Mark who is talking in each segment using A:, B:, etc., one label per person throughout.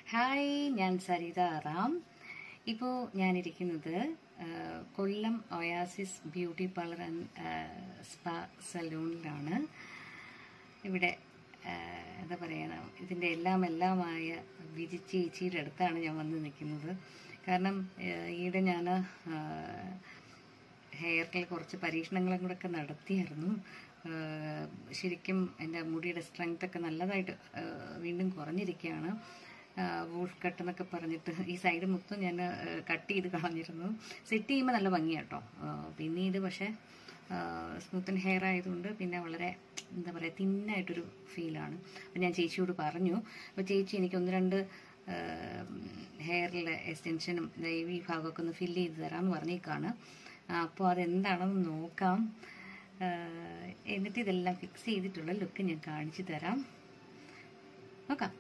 A: hi ഞാൻ സരിത റാം ഇപ്പോൾ ഞാനിരിക്കുന്നത് ആ, Kollam Oasis beauty parlour and spa സലൂണിലാണ് ഇവിടെ ആ, എന്താ പറയുക ഇതിൻ്റെ എല്ലാം എല്ലാമായ വിജി ചേച്ചിയുടെ അടുത്താണ് ഞാൻ വന്ന് നിൽക്കുന്നത് കാരണം ആ, ഈയിടെ ഞാൻ ഹെയറിൽ കുറച്ച് പരീക്ഷണങ്ങളും കൂടെ ഒക്കെ നടത്തിയായിരുന്നു ആ, ശരിക്കും എൻ്റെ മുടിയുടെ സ്ട്രെങ്ത് ഒക്കെ നല്ലതായിട്ട് ആ, വീണ്ടും കുറഞ്ഞിരിക്കുകയാണ് വൂൾഫ് കട്ട് എന്നൊക്കെ പറഞ്ഞിട്ട് ഈ സൈഡ് മൊത്തം ഞാൻ കട്ട് ചെയ്ത് കളഞ്ഞിരുന്നു സെറ്റ് ചെയ്യുമ്പോൾ നല്ല ഭംഗിയാട്ടോ ആ, പിന്നെ ഇത് പക്ഷേ സ്മൂത്തൻ ഹെയർ ആയതുകൊണ്ട് പിന്നെ വളരെ എന്താ പറയുക തിന്നായിട്ടൊരു ഫീലാണ് അപ്പം ഞാൻ ചേച്ചിയോട് പറഞ്ഞു അപ്പോൾ ചേച്ചി എനിക്ക് ഒന്ന് രണ്ട് ഹെയറിലെ എക്സ്റ്റൻഷനും ഈ ഭാഗമൊക്കെ ഒന്ന് ഫില്ല് ചെയ്ത് തരാമെന്ന് പറഞ്ഞേക്കാണ് അപ്പോൾ അതെന്താണെന്ന് നോക്കാം ആ, എന്നിട്ട് ഇതെല്ലാം ഫിക്സ് ചെയ്തിട്ടുള്ള ലുക്ക് ഞാൻ കാണിച്ചു തരാം നോക്കാം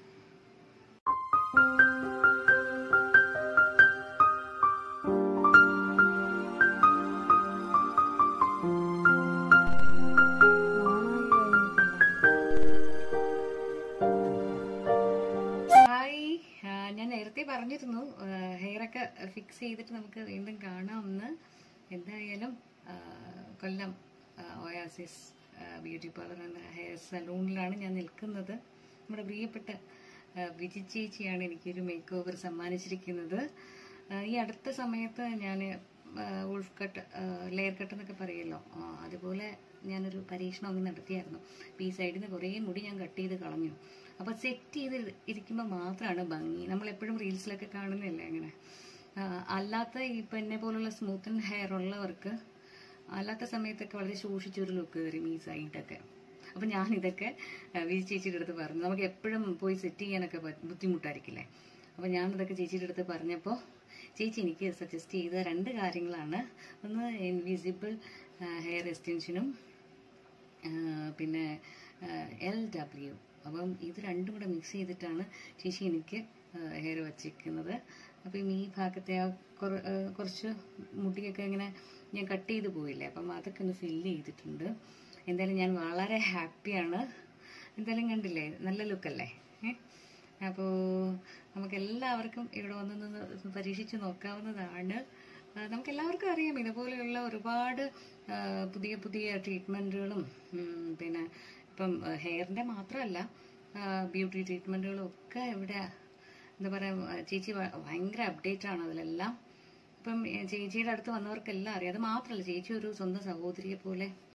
A: ഹായ് ആ, ഞാൻ നേരത്തെ പറഞ്ഞിരുന്നു ഹെയറൊക്കെ ഫിക്സ് ചെയ്തിട്ട് നമുക്ക് വീണ്ടും കാണാമെന്ന് എന്തായാലും ആ, കൊല്ലം ഒയാസിസ് ബ്യൂട്ടി പാർലർ എന്ന ഹെയർ സലൂണിലാണ് ഞാൻ നിൽക്കുന്നത് നമ്മുടെ പ്രിയപ്പെട്ട ആ, വിജി ചേച്ചിയാണ് എനിക്കൊരു മേക്ക് ഓവർ സമ്മാനിച്ചിരിക്കുന്നത് ആ, ഈ അടുത്ത സമയത്ത് ഞാൻ ഉൾഫ് കട്ട് ലെയർ കട്ട് എന്നൊക്കെ പറയുമല്ലോ ആ, അതുപോലെ ഞാനൊരു പരീക്ഷണം ഒന്ന് നടത്തിയായിരുന്നു അപ്പോൾ ഈ സൈഡിൽ നിന്ന് കുറേ മുടി ഞാൻ കട്ട് ചെയ്ത് കളഞ്ഞു അപ്പോൾ സെറ്റ് ചെയ്ത് ഇരിക്കുമ്പോൾ മാത്രമാണ് ഭംഗി നമ്മൾ എപ്പോഴും റീൽസിലൊക്കെ കാണുന്നില്ലേ അങ്ങനെ ആ, അല്ലാത്ത ഇപ്പം എന്നെ പോലുള്ള സ്മൂത്തൻ ഹെയർ ഉള്ളവർക്ക് അല്ലാത്ത സമയത്തൊക്കെ വളരെ സൂക്ഷിച്ചൊരു ലുക്ക് വരും ഈ സൈഡൊക്കെ അപ്പം ഞാൻ ഇതൊക്കെ വിജി ചേച്ചിയുടെ അടുത്ത് പറഞ്ഞു നമുക്ക് എപ്പോഴും പോയി സെറ്റ് ചെയ്യാനൊക്കെ പറ്റ- ബുദ്ധിമുട്ടായിരിക്കില്ലേ അപ്പം ഞാൻ ഇതൊക്കെ ചേച്ചിയുടെ അടുത്ത് പറഞ്ഞപ്പോൾ ചേച്ചി എനിക്ക് സജസ്റ്റ് ചെയ്ത രണ്ട് കാര്യങ്ങളാണ് ഒന്ന് ഇൻവിസിബിൾ ഹെയർ എക്സ്റ്റൻഷനും പിന്നെ എൽ ഡബ്ല്യു അപ്പം ഇത് രണ്ടും കൂടെ മിക്സ് ചെയ്തിട്ടാണ് ചേച്ചി എനിക്ക് ഹെയർ വച്ചിരിക്കുന്നത് അപ്പം ഈ ഭാഗത്തെ ആ കുറ- ആ, കുറച്ച് മുടിയൊക്കെ ഇങ്ങനെ ഞാൻ കട്ട് ചെയ്ത് പോയില്ലേ അപ്പം അതൊക്കെ ഒന്ന് ഫില്ല് ചെയ്തിട്ടുണ്ട് എന്തായാലും ഞാൻ വളരെ ഹാപ്പിയാണ് എന്തായാലും കണ്ടില്ലേ നല്ല ലുക്കല്ലേ ഏ അപ്പോൾ നമുക്ക് എല്ലാവർക്കും ഇവിടെ വന്നൊന്ന് പരീക്ഷിച്ച് നോക്കാവുന്നതാണ് ആ, നമുക്ക് എല്ലാവർക്കും അറിയാം ഇതുപോലെയുള്ള ഒരുപാട് ആ, പുതിയ പുതിയ ട്രീറ്റ്മെൻറ്റുകളും പിന്നെ ഇപ്പം ഹെയറിൻ്റെ മാത്രമല്ല ബ്യൂട്ടി ട്രീറ്റ്മെൻറ്റുകളും ഒക്കെ ഇവിടെ എന്താ പറയുക ചേച്ചി ഭ- ഭയങ്കര അപ്ഡേറ്റ് ആണ് അതിലെല്ലാം ഇപ്പം ഏ, ചേച്ചിയുടെ അടുത്ത് വന്നവർക്കെല്ലാം അറിയാം അത് മാത്രമല്ല ചേച്ചി ഒരു സ്വന്തം സഹോദരിയെ പോലെ